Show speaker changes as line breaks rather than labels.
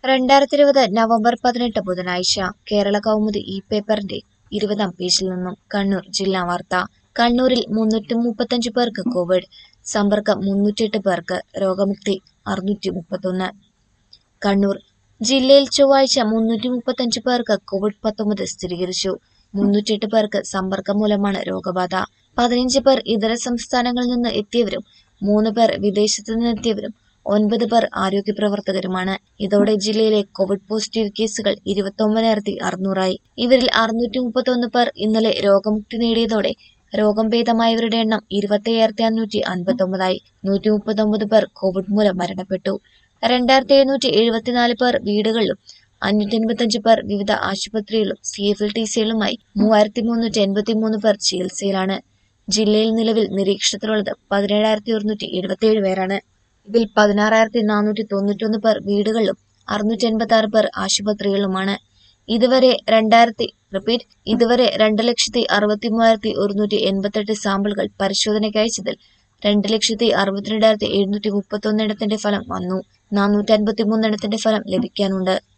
രണ്ടായിരത്തി ഇരുപത് നവംബർ പതിനെട്ട് ബുധനാഴ്ച കേരള കൗമുദി ഈ പേപ്പറിന്റെ ഇരുപതാം പേജിൽ നിന്നും കണ്ണൂർ ജില്ലാ വാർത്ത കണ്ണൂരിൽ മുന്നൂറ്റി മുപ്പത്തഞ്ച് പേർക്ക് കോവിഡ് സമ്പർക്കം മുന്നൂറ്റിയെട്ട് പേർക്ക് രോഗമുക്തി അറുന്നൂറ്റി മുപ്പത്തൊന്ന് കണ്ണൂർ ജില്ലയിൽ ചൊവ്വാഴ്ച മുന്നൂറ്റി മുപ്പത്തഞ്ച് പേർക്ക് കോവിഡ് പത്തൊമ്പത് സ്ഥിരീകരിച്ചു മുന്നൂറ്റിയെട്ട് പേർക്ക് സമ്പർക്കം മൂലമാണ് രോഗബാധ പതിനഞ്ച് പേർ ഇതര സംസ്ഥാനങ്ങളിൽ നിന്ന് എത്തിയവരും മൂന്ന് പേർ വിദേശത്തു നിന്നെത്തിയവരും ഒൻപത് പേർ ആരോഗ്യ പ്രവർത്തകരുമാണ് ഇതോടെ ജില്ലയിലെ കോവിഡ് പോസിറ്റീവ് കേസുകൾ ഇരുപത്തൊമ്പതിനായിരത്തി അറുന്നൂറായി ഇവരിൽ അറുന്നൂറ്റി മുപ്പത്തൊന്ന് പേർ ഇന്നലെ രോഗമുക്തി നേടിയതോടെ രോഗം ഭേദമായവരുടെ എണ്ണം ഇരുപത്തയ്യായിരത്തി അഞ്ഞൂറ്റി അൻപത്തൊമ്പതായി നൂറ്റി മുപ്പത്തൊമ്പത് പേർ കോവിഡ് മൂലം മരണപ്പെട്ടു രണ്ടായിരത്തി എഴുന്നൂറ്റി എഴുപത്തിനാല് പേർ വീടുകളിലും അഞ്ഞൂറ്റി എൺപത്തഞ്ച് പേർ വിവിധ ആശുപത്രികളിലും സി എഫ് എൽ ടി സികളുമായി മൂവായിരത്തി മുന്നൂറ്റി എൺപത്തി മൂന്ന് പേർ ചികിത്സയിലാണ് ജില്ലയിൽ നിലവിൽ നിരീക്ഷണത്തിലുള്ളത് പതിനേഴായിരത്തി ഒരുന്നൂറ്റി എഴുപത്തിയേഴ് പേരാണ് ഇതിൽ പതിനാറായിരത്തി നാനൂറ്റി തൊണ്ണൂറ്റൊന്ന് പേർ വീടുകളിലും അറുന്നൂറ്റി എൺപത്തി ആറ് പേർ ആശുപത്രികളിലുമാണ് ഇതുവരെ രണ്ടായിരത്തി റിപ്പീറ്റ് ഇതുവരെ രണ്ട് ലക്ഷത്തി അറുപത്തി മൂവായിരത്തി ഒരുന്നൂറ്റി എൺപത്തെട്ട് സാമ്പിളുകൾ പരിശോധനയ്ക്ക് അയച്ചതിൽ രണ്ട് ലക്ഷത്തി അറുപത്തിരണ്ടായിരത്തി എഴുന്നൂറ്റി മുപ്പത്തി ഒന്നിടത്തിന്റെ ഫലം വന്നു നാനൂറ്റി അൻപത്തി മൂന്നിടത്തിന്റെ ഫലം ലഭിക്കാനുണ്ട്